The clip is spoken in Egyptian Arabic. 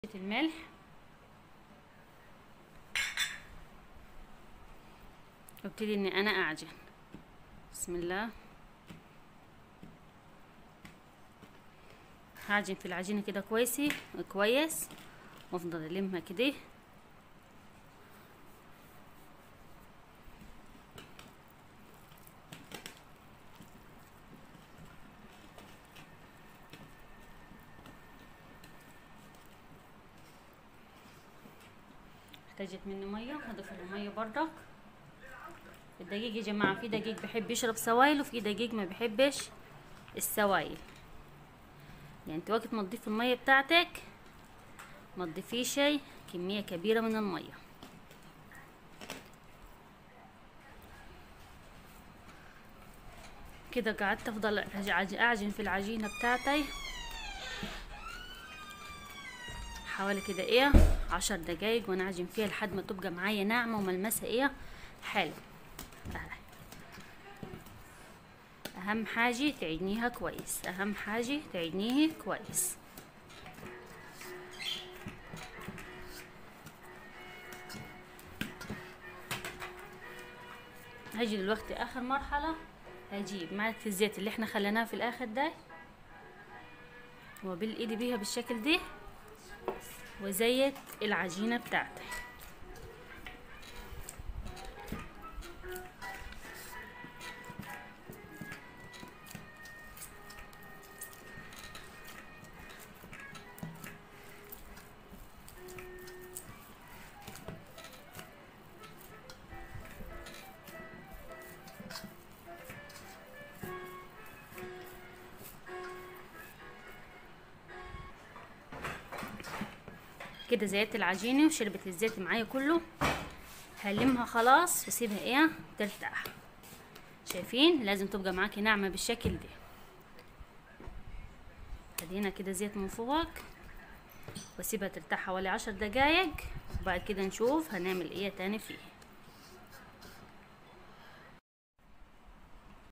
الملح وابتدي اني انا اعجن بسم الله هعجن في العجينة كده كويسي كويس وافضل المها كده احتاجت مني ميه هضيف له ميه بردك الدقيق يا جماعه في دقيق بيحب يشرب سوائل وفي دقيق ما بيحبش السوائل يعني انت وقت ما تضيف الميه بتاعتك ما تضيفيش كميه كبيره من الميه كده قعدت افضل اعجن في العجينه بتاعتي حوالي كده ايه عشر دقايق وانا اعجن فيها لحد ما تبقى معايا ناعمه وملمسها ايه حلو اهم حاجه تعجنيها كويس اهم حاجه تعجنيه كويس هاجي دلوقتي اخر مرحله هجيب معلقه الزيت اللي احنا خليناه في الاخر ده وبالايد بيها بالشكل ده وزيت العجينه بتاعتي كده زيت العجينه وشربت الزيت معايا كله هلمها خلاص واسيبها ايه ترتاح شايفين لازم تبقى معاكي ناعمه بالشكل ده ادينا كده زيت من فوق واسيبها ترتاح حوالي عشر دقايق وبعد كده نشوف هنعمل ايه تاني فيه